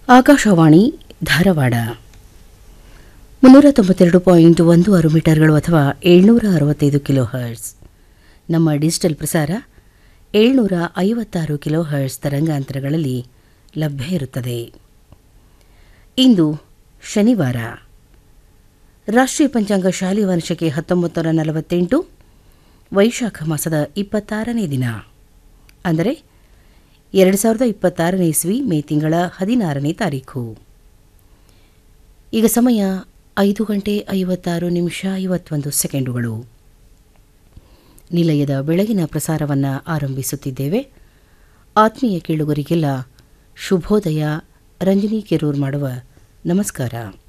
ಆಕಾಶವಾಣಿ ಧಾರವಾಡ ಮುನ್ನೂರ ತೊಂಬತ್ತೆರಡು ಪಾಯಿಂಟ್ ಒಂದು ಆರು ಮೀಟರ್ಗಳು ಅಥವಾ ಏಳ್ನೂರ ಅರವತ್ತೈದು ಕಿಲೋ ಹರ್ಟ್ಸ್ ನಮ್ಮ ಡಿಜಿಟಲ್ ಪ್ರಸಾರ ಏಳ್ನೂರ ಐವತ್ತಾರು ಕಿಲೋ ಹರ್ಟ್ಸ್ ತರಂಗಾಂತರಗಳಲ್ಲಿ ಲಭ್ಯ ಇರುತ್ತದೆ ಇಂದು ಶನಿವಾರ ರಾಷ್ಟ್ರೀಯ ಪಂಚಾಂಗ ಶಾಲಿ ವರ್ಷಕ್ಕೆ ಹತ್ತೊಂಬತ್ತು ನಲವತ್ತೆಂಟು ವೈಶಾಖ ಮಾಸದ ಇಪ್ಪತ್ತಾರನೇ ದಿನ ಅಂದರೆ ಎರಡು ಸಾವಿರದ ಇಪ್ಪತ್ತಾರನೇ ಇಸ್ವಿ ಮೇ ತಿಂಗಳ ಹದಿನಾರನೇ ತಾರೀಖು ಈಗ ಸಮಯ ಐದು ಗಂಟೆ ಐವತ್ತಾರು ನಿಮಿಷ ಐವತ್ತೊಂದು ಸೆಕೆಂಡುಗಳು ನಿಲಯದ ಬೆಳಗಿನ ಪ್ರಸಾರವನ್ನು ಆರಂಭಿಸುತ್ತಿದ್ದೇವೆ ಆತ್ಮೀಯ ಕೇಳುಗರಿಗೆಲ್ಲ ಶುಭೋದಯ ರಂಜನಿ ಕೆರೂರ್ ಮಾಡುವ ನಮಸ್ಕಾರ